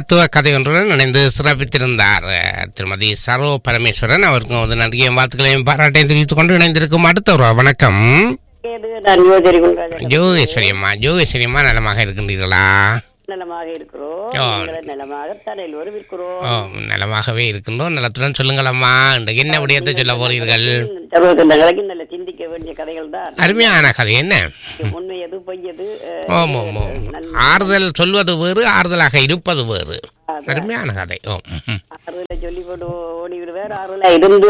தத்துவ கதை ஒன்றுடன் இணைந்து சிறப்பித்திருந்தார் அஹ், திருமதி சரோ பரமேஸ்வரன் அவருக்கும் வந்து நன்றிய வாழ்த்துக்களையும் பாராட்டையும் தெரிவித்துக் கொண்டு இணைந்திருக்கும் அடுத்த ஒரு வணக்கம் கேது நான் யோசரி கொள்கிறேன் ஜோகேஸ்வரி அம்மா ஜோகேஸ்வரி அம்மா நலமாக இருக்கின்றீர்களா நலமாக இருக்கிறோம் ஆ. நீங்கள் நலமாக தலையில் இருக்கிறோம் ஓ நலமாகவே இருக்கின்றோம் நலத்துடன் சொல்லுங்களம்மா இன்றைக்கு என்ன விடயத்தை சொல்ல போறீர்கள் சர்வகண்டங்களுக்கு நல்ல சிந்திக்க வேண்டிய கதைகள் தான் அருமையான கதை என்ன உண்மை எது பொய் எது ஓம் ஓம் ஓம் ஆறுதல் சொல்வது வேறு ஆறுதலாக இருப்பது வேறு அருமையான கதை ஓ ம். ஆறுதலை சொல்லி போட்டு ஓடி விடுவார் ஆறுதலா இருந்து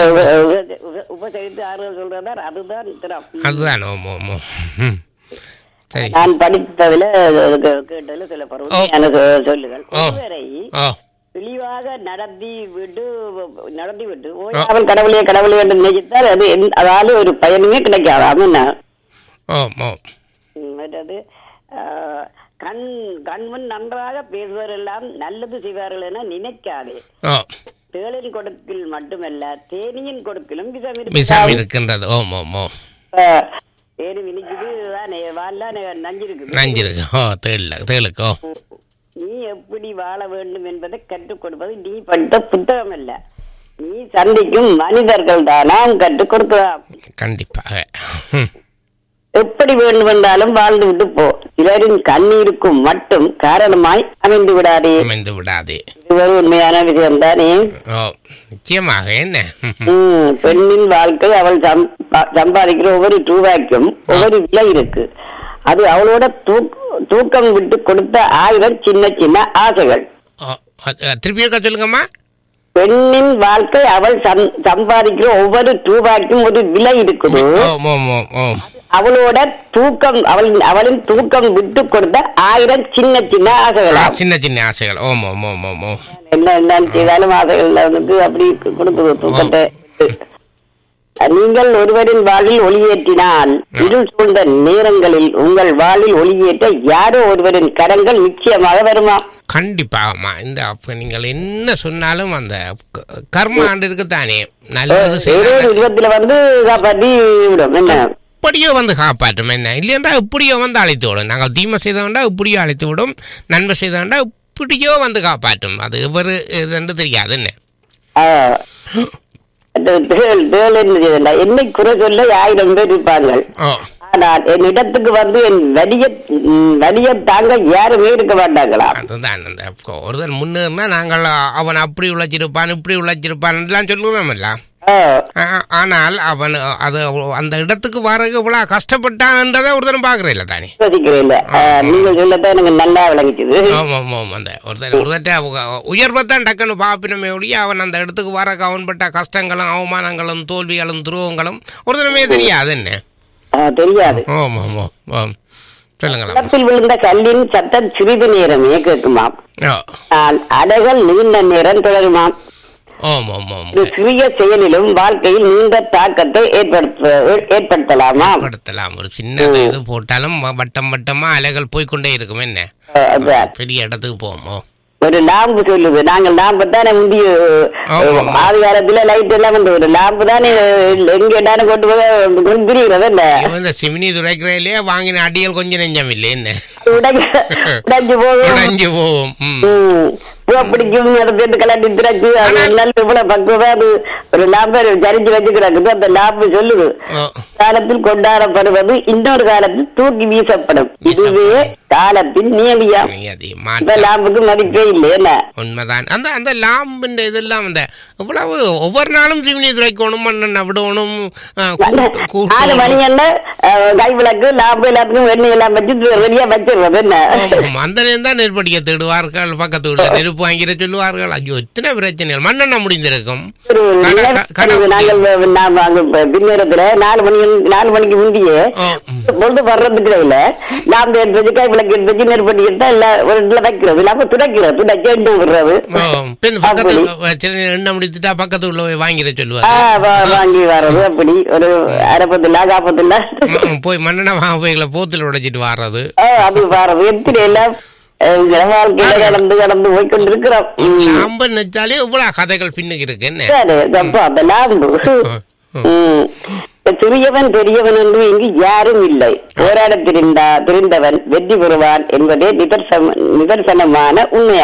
உபசரித்து ஆறுதல் சொல்றதார் அதுதான் திறம் அதுதான் ஓம் ஓம் ஓம் ம். சரி நான் படித்ததுல கே- கேட்டதுல சில பருவமான சொல்லுகள் ஓ. ஒருவரை ஓ தெளிவாக நடத்தி விட்டு நடத்தி விட்டு ஓயாமல் கடவுளே கடவுளே என்று நினைத்தால் அது எந்த- அதால ஒரு பயனுமே கிடைக்காது அப்படின்னா ஓம் ஓம் மற்றது ஆஹ், கண் கண்முன் நன்றாக பேசுவார் எல்லாம் நல்லது செய்வார்கள் என நினைக்காதே ஓ தேளின் கொடுக்கில் மட்டுமல்ல தேனியின் கொடுக்கிலும் விஷம் விஷம் இருக்கு இருக்கின்றது ஓம் ஓம் ஓம் ஆஹ், தேனி வினிக்குது தானே வாழலாம் நஞ்சிருக்குது நஞ்சிருக்கு ஓ தேள் தேளுக்கு ஓ நீ எப்படி வாழ வேண்டும் என்பதை கற்றுக் கொடுப்பது நீ படித்த புத்தகம் அல்ல நீ சந்திக்கும் மனிதர்கள் தானாம் கற்றுக் கொடுக்கலாம் கண்டிப்பாக ம். எப்படி வேண்டுமென்றாலும் வாழ்ந்து விட்டு போ சிலரின் கண்ணீருக்கும் மட்டும் காரணமாய் அமைந்து விடாதே அமைந்து விடாதே இது ஒரு உண்மையான விஷயம் தானே ஓ நிச்சயமாக என்ன ம், ம். உம், பெண்ணின் வாழ்க்கை அவள் சம்பா- சம்பாதிக்கிற ஒவ்வொரு ரூபாய்க்கும் ஒவ்வொரு விலை இருக்கு அது அவளோட தூக்- தூக்கம் விட்டு கொடுத்த ஆயிரம் சின்ன சின்ன ஆசைகள் ஓ அ- திருப்பி இருக்க சொல்லுங்கம்மா பெண்ணின் வாழ்க்கை அவள் சம்- சம்பாதிக்கிற ஒவ்வொரு ரூபாய்க்கும் ஒரு விலை இருக்குது ஓம் ஓம் ஓம் ஓம் அவளோட தூக்கம் அவள் அவளின் தூக்கம் விட்டு கொடுத்த ஆயிரம் சின்ன சின்ன ஆசைகளா சின்ன சின்ன ஆசைகள் ஓம் ஓம் ஓம் ஓம் ஓம் என்ன என்ன செய்தாலும் ஆசைகள் வந்து அப்படி கொடுத்தது தூக்கத்தை நீங்கள் ஒருவரின் வாழ்வில் ஒளியேற்றினால் இருள் சூழ்ந்த நேரங்களில் உங்கள் வாழ்வில் ஒளியேற்ற யாரோ ஒருவரின் கரங்கள் நிச்சயமாக வருமா கண்டிப்பாகம்மா இந்த அப்ப நீங்கள் என்ன சொன்னாலும் அந்த க- கர்ம ஆண்டு இருக்குத்தானே நல்லது ஏதோ செய்தால் ஒரு விதத்துல வந்து காப்பாற்றி விடும் என்ன எப்படியோ வந்து காப்பாற்றும் என்ன இல்லையா இப்படியோ வந்து அழைத்து விடும் நாங்கள் தீமை செய்தவண்டா இப்படியோ அழைத்து விடும் நன்மை செய்தவண்டா இப்படியோ வந்து காப்பாற்றும் அது எவரு இதுன்னு தெரியாது என்ன ஆ. அந்த தேள் தேள் என்ன செய்தல என்னை குறை சொல்ல ஆயிரம் பேர் இருப்பார்கள் ஓ ஆனால் என் இடத்துக்கு வந்து என் வலிய ம், வலிய தாங்க யாருமே இருக்க மாட்டாங்களா அதுதான் அந்த ஒருத்தர் முன்னேறினா நாங்கள் அவன் அப்படி உழைச்சிருப்பான் இப்படி உழைச்சிருப்பான் எல்லாம் சொல்லுவோம்ல ஆ. ஆ- ஆனால் அவன் அது அந்த இடத்துக்கு வரக்கு இவ்வளோ கஷ்டப்பட்டான்ன்றதை ஒருத்தரும் பார்க்குறேன் தானே யோசிக்கிறேன் நீங்க சொல்லத்தான் எனக்கு நல்லா விளங்கிச்சுது ஆமாம் ஆமாம் அந்த ஒருத்தர் ஒருத்தட்ட உயர்வைத்தான் டக்குன்னு பார்ப்பினமே ஒழிய அவன் அந்த இடத்துக்கு வரக்கு அவன்பட்ட கஷ்டங்களும் அவமானங்களும் தோல்விகளும் துருவங்களும் ஒருத்தருமே தெரியாது என்ன ஆ, தெரியாது ஆமாம் ஆமாம் ஆம் சொல்லுங்களா நிலத்தில் விழுந்த கல்லின் சத்தம் சிறிது நேரமே கேட்குமாம் ஓ ஆனால் அலைகள் நீண்ட நேரம் தொடருமாம் ஆமாம் ஆமாம் இது சிறிய செயலிலும் வாழ்க்கையில் நீண்ட தாக்கத்தை ஏற்படுத்த ஏற்படுத்தலாமா படுத்தலாம் ஒரு சின்ன இது போட்டாலும் வட்டம் வட்டமா அலைகள் போய்க்கொண்டே இருக்கும் என்ன ஆ, அதான். பெரிய இடத்துக்கு போவோமோ ஒரு லாம்பு சொல்லுது நாங்கள் லாம்பு தானே முந்தைய ஆமா. ஆதி காலத்துல லைட் எல்லாம் வந்து ஒரு லாம்பு தானே எங்க இடம் கொண்டு போய் கொண்டு திரிகிறது என்ன இவன் இந்த சிமினி துடைக்கிறதுலயே வாங்கின அடிகள் கொஞ்சம் நெஞ்சம் இல்லை என்ன உடைஞ்சு உடைஞ்சு போகும் உடைஞ்சு போவோம் ம். ம். பூ பிடிக்கும் எடுத்து கலட்டி திறச்சு அது நல்ல இவ்வளவு பக்குவமா அது ஒரு லாம்பை சரிச்சு வச்சு கிடக்குது அந்த லாம்பு சொல்லுது ஓ காலத்தில் கொண்டாடப்படுவது இன்னொரு காலத்தில் தூக்கி வீசப்படும் இதுவே காலத்தின் நியதியா நீ அதை இந்த மாற்ற லாம்புக்கு மதிப்பே இல்லை என்ன உண்மைதான் அந்த அந்த லாம்புன்ற இதெல்லாம் அந்த இவ்வளவு ஒவ்வொரு நாளும் சிமினி துடைக்கணும் மண்ணெண்ணெய் விடணும் ஆ, கூட்டு- நாலு மணி கூட்டணும் என்ன கை விளக்கு லாம்பு எல்லாத்துக்கும் வெண்ணெய் எல்லாம் வச்சு வெளியே வச்சிருவது என்ன ஆமாம், அந்த நேரம் தான் நெருப்படிக்க தேடுவார்கள் பக்கத்து வீட்டில் நெருப்பு வாங்கிட சொல்லுவார்கள் ஐயோ இத்தனை பிரச்சனைகள் மண்ணெண்ணெய் முடிந்திருக்கும் ஒரு கடை- நிகழ்ச்சி கடை- நாங்கள் நாம் அங்க பின்னேரத்துல நாலு மணி நாலு மணிக்கு முந்தியே ஓ, ம். பொழுது வர்றதுக்கு இல்ல லாம்பு எடுத்து வச்சு கை விளக்கு எடுத்து வச்சு நெருப்படி எடுத்தா எல்லா ஒரு இடத்துல வைக்கிறது இல்லாம துடைக்கிறது துடைச்சு எடுத்து விடுறது ஓ, பின் பக்கத்து சில நேரம் எண்ணெய் முடித்துட்டா பக்கத்து உள்ள போய் வாங்கிட ஆ, சொல்லுவாங்க வா- வாங்கி வர்றது அப்படி ஒரு அரப்பத்துல காப்பத்துல ம- போய் மண்ணெண்ணெய் வாங்க போய்களை போத்தில் உடைச்சிட்டு வர்றது ஆ, அது வர்றது எத்தனை எல்லாம் அஹ், வாழ்க்கையில கடந்து கடந்து போய் கொண்டிருக்கிறோம் ம். லாம்பு நினைச்சாலே இவ்வளவு கதைகள் பின்னுக்கு இருக்கு என்ன சரி, அப்ப அந்த லாம்பு ஓ, ஓ. ம். சிறியவன் பெரியவன் என்று இங்கு யாரும் இல்லை போராட திரிந்தா திரிந்தவன் வெற்றி பெறுவான் என்பதே நிதர்சன நிதர்சனமான உண்மையாம்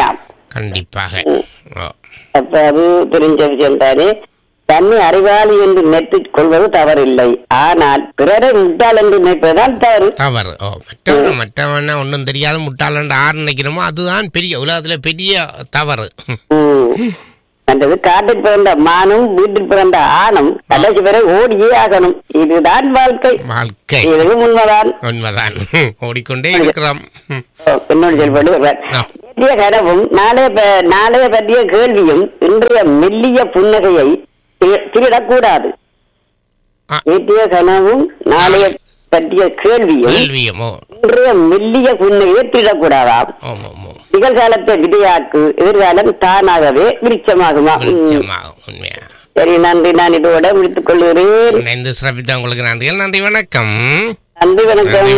கண்டிப்பாக ஓ அப்ப அது தெரிஞ்ச விஷயம் தானே தன்னை அறிவாளி என்று நினைத்துக் கொள்வது தவறில்லை ஆனால் பிறரை முட்டாள் என்று நினைப்பதுதான் தவறு தவறு ஓ மற்றவன் மற்றவன ஒன்றும் தெரியாத முட்டாளன் ஆறு நினைக்கிறோமோ அதுதான் பெரிய உலகத்துல பெரிய தவறு ம். அந்தது காட்டில் பிறந்த மானும் வீட்டில் பிறந்த ஆணும் கடைசி வரை ஓடியே ஆகணும் இதுதான் வாழ்க்கை வாழ்க்கை இதுவும் உண்மைதான் உண்மைதான் ஓடிக்கொண்டே இருக்கிறோம் ம். ஓ, இன்னொரு சொல்படி வருவார் ஆ. நேற்றைய கனவும் நாளைய ப- நாளைய பற்றிய கேள்வியும் இன்றைய மெல்லிய புன்னகையை தி- திருடக்கூடாது ஆ. நேற்றைய கனவும் நாளைய பற்றிய கேள்வியும் கேள்வியும் ஓ இன்றைய மெல்லிய புன்னகையை திருடக்கூடாதாம் ஓம் ஓம் ஓம் நிகழ்காலத்தை விதையாக்கு எதிர்காலம் தானாகவே விருட்சமாகுமா ம். வெளிச்சமாகும் உண்மையா சரி நன்றி நான் இதோட முடித்துக் கொள்கிறேன் இணைந்து சிறப்பித்த உங்களுக்கு நன்றிகள் நன்றி வணக்கம் நன்றி வணக்கம்